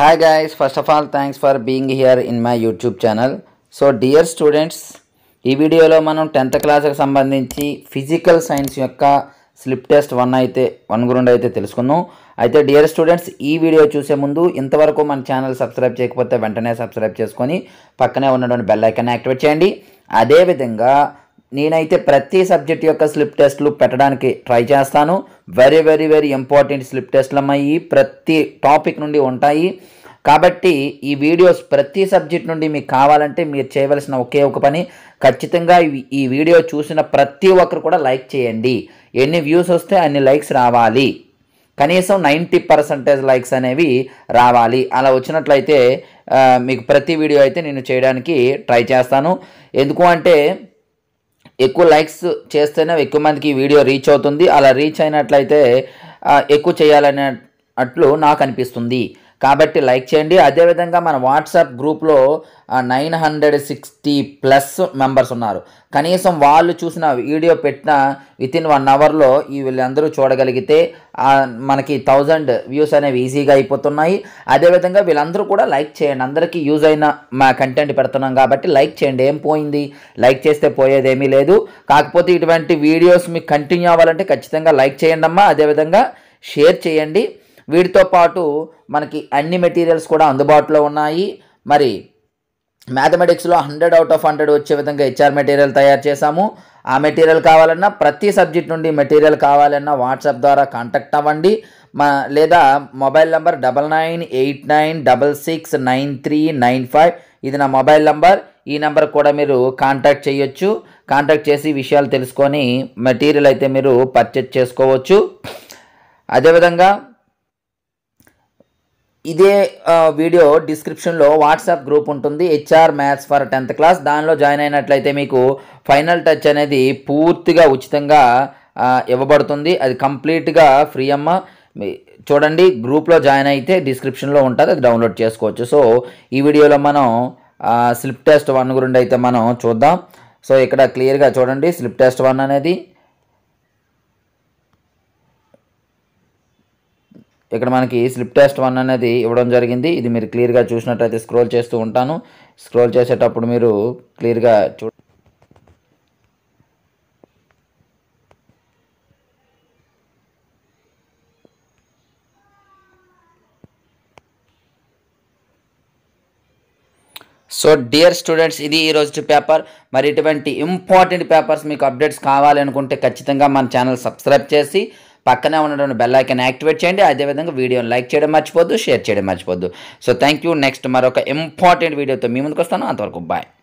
Hi guys, first of all thanks for being here in my YouTube channel. So dear students ఈ వీడియోలో మనం tenth క్లాస్కి సంబంధించి physical science యొక్క slip test one అయితే one గురించి అయితే తెలుసుకుందాం అయితే డియర్ స్టూడెంట్స్ ఈ వీడియో చూసే ముందు ఇంతవరకు మన ఛానల్ సబ్స్క్రైబ్ చేయకపోతే వెంటనే సబ్స్క్రైబ్ చేసుకొని పక్కనే ఉన్నటువంటి బెల్ ఐకాన్ యాక్టివేట్ చేయండి అదేవిధంగా నేనైతే ప్రతి సబ్జెక్ట్ యొక్క స్లిప్ టెస్ట్లు పెట్టడానికి ట్రై చేస్తాను very very very important slip టెస్ట్లు అమ్మాయి ప్రతి టాపిక్ నుండి ఉంటాయి కాబట్టి ఈ వీడియోస్ ప్రతి సబ్జెక్ట్ నుండి మీకు కావాలంటే మీరు చేయవలసిన ఒకే ఒక పని ఖచ్చితంగా ఈ- ఈ వీడియో చూసిన ప్రతి ఒక్కరు కూడా లైక్ చేయండి ఎన్ని వ్యూస్ వస్తే అన్ని లైక్స్ రావాలి కనీసం నైంటీ పర్సెంటేజ్ లైక్స్ అనేవి రావాలి అలా వచ్చినట్లయితే ఆ, మీకు ప్రతి వీడియో అయితే నేను చేయడానికి ట్రై చేస్తాను ఎందుకు అంటే ఎక్కువ లైక్స్ చేస్తేనే ఎక్కువ మందికి ఈ వీడియో రీచ్ అవుతుంది అలా రీచ్ అయినట్లయితే ఆ, ఎక్కువ చేయాలనే అట్లు నాకు అనిపిస్తుంది కాబట్టి లైక్ చేయండి అదేవిధంగా మన వాట్సాప్ గ్రూప్లో nine hundred sixty plus members ఉన్నారు కనీసం వాళ్ళు చూసిన వీడియో పెట్టిన విత్ ఇన్ వన్ అవర్లో ఈ వీళ్ళందరూ చూడగలిగితే ఆ, మనకి థౌజండ్ వ్యూస్ అనేవి ఈజీగా అయిపోతున్నాయి అదేవిధంగా వీళ్ళందరూ కూడా లైక్ చేయండి అందరికీ యూజ్ అయిన మా కంటెంట్ పెడుతున్నాం కాబట్టి లైక్ చేయండి ఏం పోయింది లైక్ చేస్తే పోయేదేమీ లేదు కాకపోతే ఇటువంటి వీడియోస్ మీకు కంటిన్యూ అవ్వాలంటే ఖచ్చితంగా లైక్ చేయండి అమ్మా అదేవిధంగా షేర్ చేయండి వీటితో పాటు మనకి అన్ని మెటీరియల్స్ కూడా అందుబాటులో ఉన్నాయి మరి మ్యాథమెటిక్స్లో హండ్రెడ్ అవుట్ ఆఫ్ హండ్రెడ్ వచ్చే విధంగా హెచ్ఆర్ మెటీరియల్ తయారు చేశాము ఆ మెటీరియల్ కావాలన్నా ప్రతి సబ్జెక్ట్ నుండి మెటీరియల్ కావాలన్నా వాట్సాప్ ద్వారా కాంటాక్ట్ అవ్వండి మా లేదా mobile number double nine eight nine double six nine three nine five ఇది నా మొబైల్ నెంబర్ ఈ నెంబర్ కూడా మీరు కాంటాక్ట్ చేయొచ్చు కాంటాక్ట్ చేసి విషయాలు తెలుసుకొని మెటీరియల్ అయితే మీరు పర్చేజ్ చేసుకోవచ్చు అదేవిధంగా ఇదే ఆ, వీడియో డిస్క్రిప్షన్లో వాట్సాప్ గ్రూప్ ఉంటుంది HR maths for tenth class దానిలో జాయిన్ అయినట్లయితే మీకు ఫైనల్ టచ్ అనేది పూర్తిగా ఉచితంగా ఆ, ఇవ్వబడుతుంది అది కంప్లీట్గా ఫ్రీ అమ్మ మీ- చూడండి గ్రూప్లో జాయిన్ అయితే డిస్క్రిప్షన్లో ఉంటుంది అది డౌన్లోడ్ చేసుకోవచ్చు సో ఈ వీడియోలో మనం స్లిప్ టెస్ట్ వన్ గురించి అయితే మనం చూద్దాం సో ఇక్కడ క్లియర్గా చూడండి స్లిప్ టెస్ట్ వన్ అనేది ఇక్కడ మనకి స్లిప్ టెస్ట్ వన్ అనేది ఇవ్వడం జరిగింది ఇది మీరు క్లియర్గా చూసినట్టయితే స్క్రోల్ చేస్తూ ఉంటాను స్క్రోల్ చేసేటప్పుడు మీరు క్లియర్గా చూ సో డియర్ స్టూడెంట్స్ ఇది ఈ రోజు పేపర్ మరి ఇటువంటి ఇంపార్టెంట్ పేపర్స్ మీకు అప్డేట్స్ కావాలి అనుకుంటే ఖచ్చితంగా మన ఛానల్ సబ్స్క్రైబ్ చేసి పక్కనే ఉన్నటువంటి బెల్ ఐకాన్ యాక్టివేట్ చేయండి అదేవిధంగా వీడియోని లైక్ చేయడం మర్చిపోద్దు షేర్ చేయడం మర్చిపోద్దు సో థ్యాంక్ యూ నెక్స్ట్ మరొక ఇంపార్టెంట్ వీడియోతో మీ ముందుకు వస్తాను అంతవరకు బాయ్